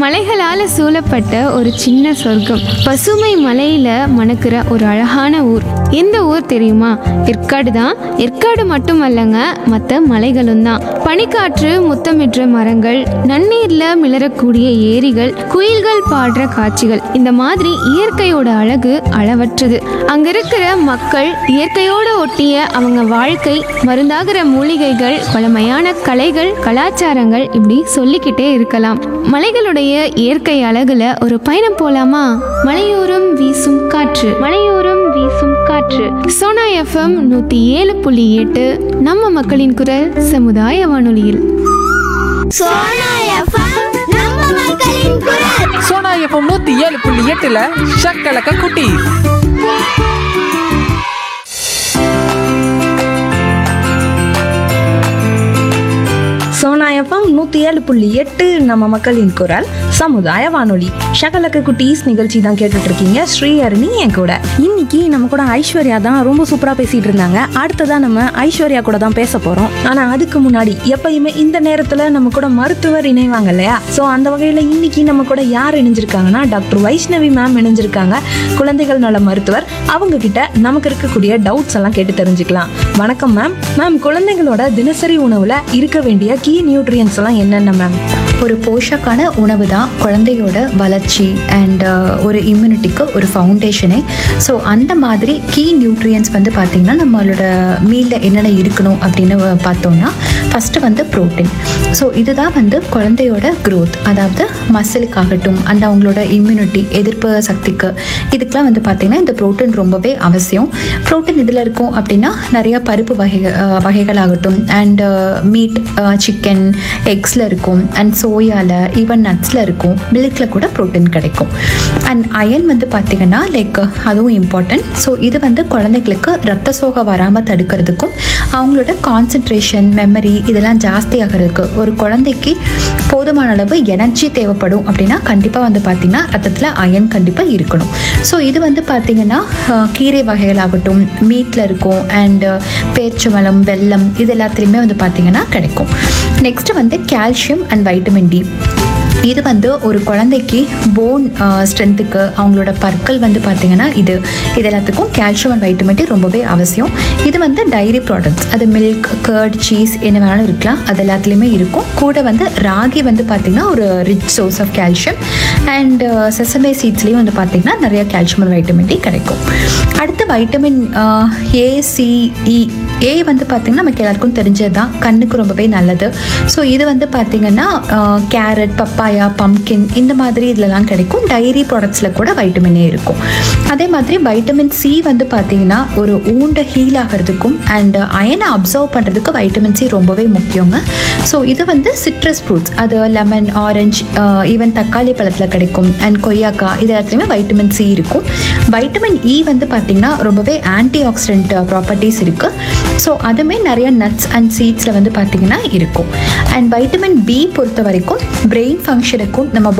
மலைகளால சூழப்பட்ட ஒரு சின்ன சொர்க்கம் பசுமை மலையில மணக்கிற ஒரு அழகான ஊர் எந்த ஊர் தெரியுமா ஏற்காடு தான் ஏற்காடு மட்டுமல்லங்க மற்ற மலைகளும் தான் பனிக்காற்று முத்தமிடுற மரங்கள் நன்னீர்ல மிளறக்கூடிய ஏரிகள் குயில்கள் பாடுற காட்சிகள் இந்த மாதிரி இயற்கையோட அழகு அளவற்றது அங்க இருக்கிற மக்கள் இயற்கையோட ஒட்டிய அவங்க வாழ்க்கை மருந்தாகிற மூலிகைகள் பழமையான கலைகள் கலாச்சாரங்கள் இப்படி சொல்லிக்கிட்டே இருக்கலாம் மலைகளுடைய இயற்கை அழகுல ஒரு பயணம் போலாமா மலையோரம் வீசும் காற்று மலையோரம் வீசும் காற்று சோனா எஃப்எம் நூத்தி ஏழு புள்ளி எட்டு நம்ம மக்களின் குரல் சமுதாய வானொலியில் சோனா எஃப்எம் நம்ம மக்களின் குரல் சோனா எஃப்எம் நூத்தி ஏழு புள்ளி எட்டுல ஷக்கலக்க குட்டி சோனா எஃப்எம் நூற்றி ஏழு புள்ளி எட்டு நம்ம மக்களின் குரல் சமுதாய வானொலி ஷகலக்க குட்டீஸ் நிகழ்ச்சி தான் கேட்டுட்டு இருக்கீங்க ஸ்ரீஹரணி என் கூட இன்னைக்கு நம்ம கூட ஐஸ்வர்யா தான் ரொம்ப சூப்பராக பேசிட்டு இருந்தாங்க அடுத்ததா நம்ம ஐஸ்வர்யா கூட தான் பேச போறோம் ஆனா அதுக்கு முன்னாடி எப்பயுமே இந்த நேரத்துல நம்ம கூட மருத்துவர் இணைவாங்க இல்லையா ஸோ அந்த வகையில இன்னைக்கு நம்ம கூட யார் இணைஞ்சிருக்காங்கன்னா டாக்டர் வைஷ்ணவி மேம் இணைஞ்சிருக்காங்க குழந்தைகள் நல மருத்துவர் அவங்க கிட்ட நமக்கு இருக்கக்கூடிய டவுட்ஸ் எல்லாம் கேட்டு தெரிஞ்சுக்கலாம் வணக்கம் மேம் மேம் குழந்தைகளோட தினசரி உணவுல இருக்க வேண்டிய கீ நியூட்ரியன்ஸ் எல்லாம் என்னென்ன மேம் ஒரு போஷக்கான உணவு தான் குழந்தையோட வளர்ச்சி அண்ட் ஒரு இம்யூனிட்டிக்கு ஒரு ஃபவுண்டேஷனே ஸோ அந்த மாதிரி கீ நியூட்ரியன்ஸ் வந்து பார்த்திங்கன்னா நம்மளோட மீலில் என்னென்ன இருக்கணும் அப்படின்னு வ- பார்த்தோம்னா ஃபஸ்ட்டு வந்து ப்ரோட்டீன் ஸோ இதுதான் வந்து குழந்தையோட growth அதாவது மசிலுக்காகட்டும் அந்த அவங்களோட இம்யூனிட்டி எதிர்ப்பு சக்திக்கு இதுக்கெலாம் வந்து பார்த்திங்கன்னா இந்த ப்ரோட்டீன் ரொம்பவே அவசியம் ப்ரோட்டீன் இதில் இருக்கும் அப்படின்னா நிறைய பருப்பு வகை அஹ், வகைகளாகட்டும் அண்ட் மீட் சிக்கன் எக்ஸில் இருக்கும் அண்ட் சோயாவில் ஈவன் நட்ஸில் இருக்கும் மில்கில் கூட ப்ரோட்டீன் கிடைக்கும் அண்ட் அயன் வந்து பார்த்திங்கன்னா லைக் அதுவும் இம்பார்ட்டன்ட் ஸோ இது வந்து குழந்தைகளுக்கு ரத்த சோகை வராமல் தடுக்கிறதுக்கும் அவங்களோட கான்சென்ட்ரேஷன் மெமரி இதெல்லாம் ஜாஸ்தி ஆகிறதுக்கு ஒரு குழந்தைக்கு போதுமான அளவு எனர்ஜி தேவைப்படும் அப்படின்னா கண்டிப்பாக வந்து பார்த்திங்கன்னா ரத்தத்தில் அயன் கண்டிப்பாக இருக்கணும் ஸோ இது வந்து பார்த்திங்கன்னா அஹ், கீரை வகைகளாகட்டும் மீட்டில் இருக்கும் அண்டு பேர்ச்சம்பழம் வெல்லம் இது எல்லாத்துலேயுமே வந்து பார்த்திங்கன்னா கிடைக்கும் நெக்ஸ்ட் வந்து கால்சியம் அண்ட் வைட்டமின் டி இது வந்து ஒரு குழந்தைக்கு போன் ஸ்ட்ரென்த்துக்கு அவங்களோட பற்கள் வந்து பார்த்திங்கன்னா இது இது எல்லாத்துக்கும் கால்சியம் அண்ட் வைட்டமின் டி ரொம்பவே அவசியம் இது வந்து டைரி ப்ராடக்ட்ஸ் அது மில்க் கர்ட் சீஸ் என்ன வேணாலும் இருக்கலாம் அது எல்லாத்துலேயுமே இருக்கும் கூட வந்து ராகி வந்து பார்த்திங்கன்னா ஒரு rich source of calcium and sesame சீட்ஸ்லேயும் வந்து பார்த்திங்கன்னா நிறைய கால்சியம் அண்ட் வைட்டமின் டி கிடைக்கும் அடுத்து வைட்டமின் ஏ சிஇ ஏ வந்து பார்த்திங்கன்னா நமக்கு எல்லாருக்கும் தெரிஞ்சது தான் கண்ணுக்கு ரொம்பவே நல்லது ஸோ இது வந்து பார்த்திங்கன்னா கேரட் பப்பாயா பம்கின் இந்த மாதிரி இதுலலாம் கிடைக்கும் டைரி ப்ராடக்ட்ஸில் கூட வைட்டமின் ஏ இருக்கும் அதே மாதிரி வைட்டமின் சி வந்து பார்த்திங்கன்னா ஒரு ஊண்டை ஹீல் ஆகிறதுக்கும் அண்ட் அயனை அப்சர்வ் பண்ணுறதுக்கு வைட்டமின் சி ரொம்பவே முக்கியங்க ஸோ இது வந்து சிட்ரஸ் ஃப்ரூட்ஸ் அது லெமன் ஆரஞ்சு ஈவன் தக்காளி பழத்தில் கிடைக்கும் அண்ட் கொய்யாக்காய் இது எல்லாத்துலேயுமே வைட்டமின் சி இருக்கும் வைட்டமின் இ வந்து பார்த்திங்கன்னா ரொம்பவே ஆன்டி ஆக்சிடென்ட் ப்ராப்பர்ட்டிஸ் இருக்குது ஸோ அதுவுமே நிறைய நட்ஸ் அண்ட் சீட்ஸில் வந்து பார்த்திங்கன்னா இருக்கும் அண்ட் வைட்டமின் பி பொறுத்த வரைக்கும் பிரெயின் ஃபங்க்ஷனுக்கும் நம்ம